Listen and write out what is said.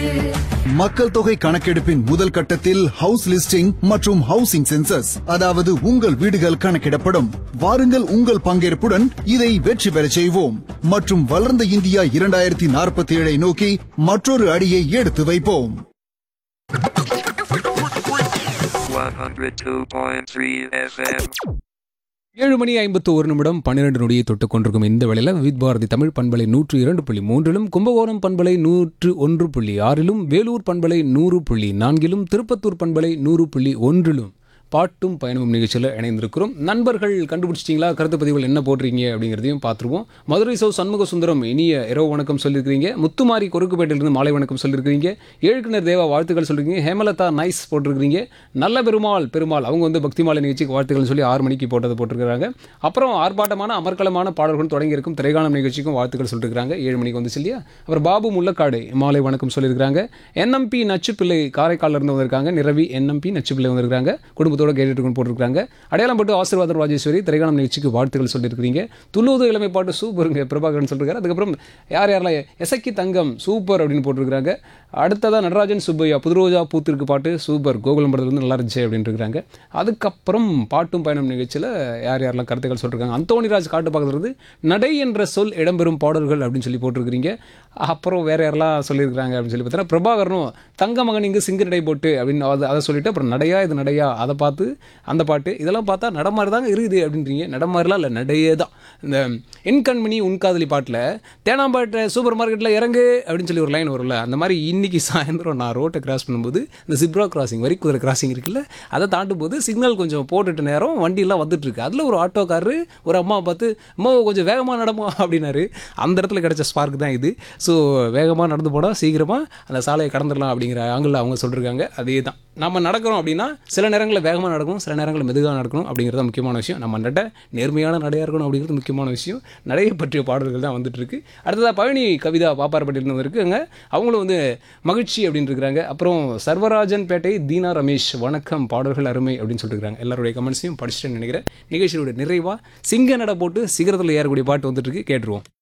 மக்கள் தொகை கணக்கெடுப்பின் முதல் கட்டத்தில் ஹவுஸ் லிஸ்டிங் மற்றும் ஹவுசிங் சென்சஸ் அதாவது உங்கள் வீடுகள் கணக்கிடப்படும் வாருங்கள் உங்கள் பங்கேற்புடன் இதை வெற்றி பெறச் செய்வோம் மற்றும் வளர்ந்த இந்தியா இரண்டாயிரத்தி நாற்பத்தி ஏழை நோக்கி மற்றொரு அடியை எடுத்து வைப்போம் 102.3 FM. ஏழு மணி ஐம்பத்து ஒரு நிமிடம் பன்னிரண்டு நொடியை தொட்டுக் கொண்டிருக்கும் இந்த வேளையில் வித் பாரதி தமிழ் பண்பலை நூற்று இரண்டு புள்ளி மூன்றிலும் கும்பகோணம் பண்பலை நூற்று ஒன்று புள்ளி ஆறிலும் வேலூர் பண்பலை நூறு புள்ளி நான்கிலும் திருப்பத்தூர் பண்பலை நூறு புள்ளி ஒன்றிலும் பாட்டும் பயணமும் நிகழ்ச்சியில் இணைந்திருக்கிறோம் நண்பர்கள் கண்டுபிடிச்சிட்டிங்களா கருத்து பதிவுகள் என்ன போடுறீங்க அப்படிங்கிறதையும் பார்த்துருவோம் மதுரை சோ சண்முக சுந்தரம் இனிய இரவு வணக்கம் சொல்லியிருக்கிறீங்க முத்துமாரி கொருக்குப்பேட்டையிலிருந்து மாலை வணக்கம் சொல்லியிருக்கிறீங்க ஏழுக்கிணர் தேவா வாழ்த்துக்கள் சொல்லியிருக்கீங்க ஹேமலதா நைஸ் போட்டிருக்கிறீங்க நல்ல பெருமாள் பெருமாள் அவங்க வந்து பக்தி மாலை நிகழ்ச்சிக்கு வாழ்த்துக்கள் சொல்லி ஆறு மணிக்கு போட்டதை போட்டிருக்கிறாங்க அப்புறம் ஆர்ப்பாட்டமான அமர்க்கலமான பாடல்கள் தொடங்கி இருக்கும் திரைக்காலம் நிகழ்ச்சிக்கும் வாழ்த்துக்கள் சொல்லியிருக்காங்க ஏழு மணிக்கு வந்துச்சு இல்லையா அப்புறம் பாபு முள்ளக்காடு மாலை வணக்கம் சொல்லியிருக்காங்க என்எம்பி நச்சுப்பிள்ளை காரைக்காலில் இருந்து வந்திருக்காங்க நிரவி என்எம்பி நச்சுப்பிள்ளை வந்திருக்காங்க குடும்பத்தோட கேட்டுட்டு இருக்குன்னு போட்டிருக்காங்க அடையாளம் பட்டு ஆசீர்வாதம் ராஜேஸ்வரி திரைக்காலம் நிகழ்ச்சிக்கு வாழ்த்துக்கள் சொல்லியிருக்கிறீங்க துள்ளுவது இளமை பாட்டு சூப்பருங்க பிரபாகரன் சொல்லியிருக்காரு அதுக்கப்புறம் யார் யாரெல்லாம் எசக்கி தங்கம் சூப்பர் அப்படின்னு போட்டிருக்காங்க அடுத்ததாக நடராஜன் சுப்பையா புதுரோஜா பூத்திருக்கு பாட்டு சூப்பர் கோகுலம் படத்துல இருந்து நல்லா இருந்துச்சு அப்படின்னு இருக்காங்க அதுக்கப்புறம் பாட்டும் பயணம் நிகழ்ச்சியில் யார் யாரெல்லாம் கருத்துக்கள் சொல்லியிருக்காங்க அந்தோணிராஜ் காட்டு பார்க்கறது நடை என்ற சொல் இடம்பெறும் பாடல்கள் அப்படின்னு சொல்லி போட்டிருக்கிறீங்க அப்புறம் வேற யாரெல்லாம் சொல்லியிருக்காங்க அப்படின்னு சொல்லி பார்த்தீங்கன்னா பிரபாகரனும் தங்க மகன் இங்கு சிங்க நடை போட்டு அப்படின்னு அதை அதை சொல்லிட்டு அப்புறம் நடையா இது நடையா அதை பார்த்து அந்த பாட்டு இதெல்லாம் பார்த்தா நட மாதிரி தாங்க இருக்குது அப்படின்றீங்க நட மாதிரிலாம் இல்லை நடையே தான் இந்த என் கண்மணி உன் காதலி பாட்டில் தேனாம்பாட்டை சூப்பர் மார்க்கெட்டில் இறங்கு அப்படின்னு சொல்லி ஒரு லைன் வரும்ல அந்த மாதிரி இன்னைக்கு சாயந்தரம் நான் ரோட்டை கிராஸ் பண்ணும்போது இந்த சிப்ரா கிராசிங் வரி குதிரை கிராசிங் இருக்குல்ல அதை தாண்டும் போது சிக்னல் கொஞ்சம் போட்டுட்ட நேரம் வண்டியெல்லாம் வந்துட்டு இருக்கு அதில் ஒரு ஆட்டோக்காரரு ஒரு அம்மா பார்த்து அம்மா கொஞ்சம் வேகமாக நடமா அப்படின்னாரு அந்த இடத்துல கிடைச்ச ஸ்பார்க் தான் இது ஸோ வேகமாக நடந்து போனால் சீக்கிரமாக அந்த சாலையை கடந்துடலாம் அப்படிங்கிற ஆங்கிளில் அவங்க சொல்லியிருக்காங்க அதே தான் நம்ம நடக்கிறோம் அப்படின்னா சில நேரங்களில் வேகமாக நடக்கணும் சில நேரங்களில் மெதுவாக நடக்கணும் அப்படிங்கிறது தான் முக்கியமான விஷயம் நம்ம நட நேர்மையான நடையாக இருக்கணும் அப்படிங்கிறது முக்கியமான விஷயம் நடையை பற்றிய பாடல்கள் தான் வந்துட்டு இருக்கு அடுத்ததாக பழனி கவிதா பாப்பாரப்பட்டியிலிருந்து இருக்குங்க அவங்களும் வந்து மகிழ்ச்சி அப்படின்னு இருக்கிறாங்க அப்புறம் சர்வராஜன் பேட்டை தீனா ரமேஷ் வணக்கம் பாடல்கள் அருமை அப்படின்னு சொல்லியிருக்காங்க எல்லாருடைய கமெண்ட்ஸையும் படிச்சுட்டேன்னு நினைக்கிறேன் நிகழ்ச்சியோட நிறைவாக சிங்க நட போட்டு சிகரத்தில் ஏறக்கூடிய பாட்டு வந்துட்டு இருக்கு கேட்டுருவோம்